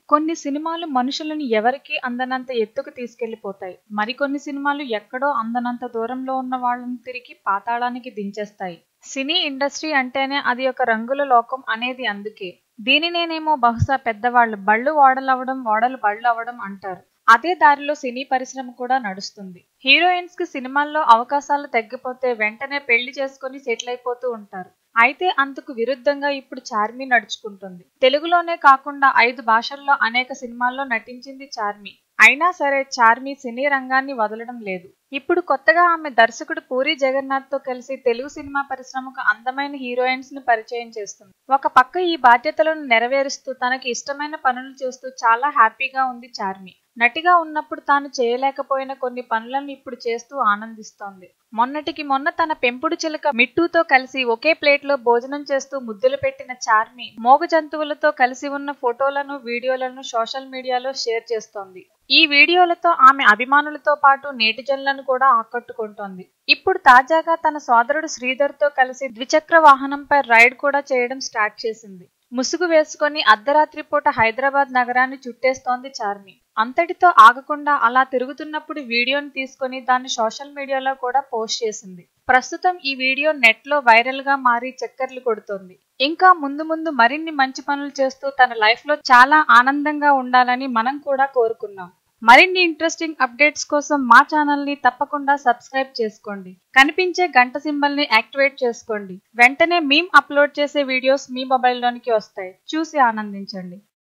కొన్ని సినిమాలు మనుషులను ఎవరికీ అందనంత ఎత్తుకు తీసుకెళ్లిపోతాయి మరికొన్ని సినిమాలు ఎక్కడో అందనంత దూరంలో ఉన్న వాళ్ళని తిరిగి పాతాళానికి దించేస్తాయి సినీ ఇండస్ట్రీ అంటేనే అది ఒక రంగుల లోకం అనేది అందుకే దీనినేనేమో బహుశా పెద్దవాళ్ళు బళ్ళు ఓడలవ్వడం ఓడలు బళ్ళు అవ్వడం అంటారు అదే దారిలో సినీ పరిశ్రమ కూడా నడుస్తుంది హీరోయిన్స్ కి సినిమాల్లో అవకాశాలు తగ్గిపోతే వెంటనే పెళ్లి చేసుకుని సెటిల్ అయిపోతూ ఉంటారు అయితే అందుకు విరుద్ధంగా ఇప్పుడు చార్మి నడుచుకుంటుంది తెలుగులోనే కాకుండా ఐదు భాషల్లో అనేక సినిమాల్లో నటించింది చార్మి అయినా సరే చార్మి సినీ రంగాన్ని వదలడం లేదు ఇప్పుడు కొత్తగా ఆమె దర్శకుడు పూరి జగన్నాథ్ తో కలిసి తెలుగు సినిమా పరిశ్రమకు అందమైన హీరోయిన్స్ ను పరిచయం చేస్తుంది ఒక పక్క ఈ బాధ్యతలను నెరవేరుస్తూ తనకి ఇష్టమైన పనులు చేస్తూ చాలా హ్యాపీగా ఉంది చార్మి నటిగా ఉన్నప్పుడు తాను చేయలేకపోయిన కొన్ని పనులను ఇప్పుడు చేస్తూ ఆనందిస్తోంది మొన్నటికి మొన్న తన పెంపుడు చిలుక మిట్టూతో కలిసి ఒకే ప్లేట్ లో భోజనం చేస్తూ ముద్దులు పెట్టిన చార్మి మోగ జంతువులతో కలిసి ఉన్న ఫోటోలను వీడియోలను సోషల్ మీడియాలో షేర్ చేస్తోంది ఈ వీడియోలతో ఆమె అభిమానులతో పాటు నేటిజన్లను కూడా ఆకట్టుకుంటోంది ఇప్పుడు తాజాగా తన సోదరుడు శ్రీధర్ తో కలిసి ద్విచక్ర వాహనంపై రైడ్ కూడా చేయడం స్టార్ట్ చేసింది ముసుగు వేసుకొని అర్ధరాత్రి పూట హైదరాబాద్ నగరాన్ని చుట్టేస్తోంది చార్మి అంతటితో ఆగకుండా అలా తిరుగుతున్నప్పుడు వీడియోని తీసుకొని దాన్ని సోషల్ మీడియాలో కూడా పోస్ట్ చేసింది ప్రస్తుతం ఈ వీడియో నెట్ లో వైరల్ గా మారి చక్కర్లు కొడుతోంది ఇంకా ముందు ముందు మరిన్ని మంచి పనులు చేస్తూ తన లైఫ్ లో చాలా ఆనందంగా ఉండాలని మనం కూడా కోరుకున్నాం మరిన్ని ఇంట్రెస్టింగ్ అప్డేట్స్ కోసం మా ఛానల్ ని తప్పకుండా సబ్స్క్రైబ్ చేసుకోండి కనిపించే గంట సింబల్ ని యాక్టివేట్ చేసుకోండి వెంటనే మేము అప్లోడ్ చేసే వీడియోస్ మీ మొబైల్లోనికి వస్తాయి చూసి ఆనందించండి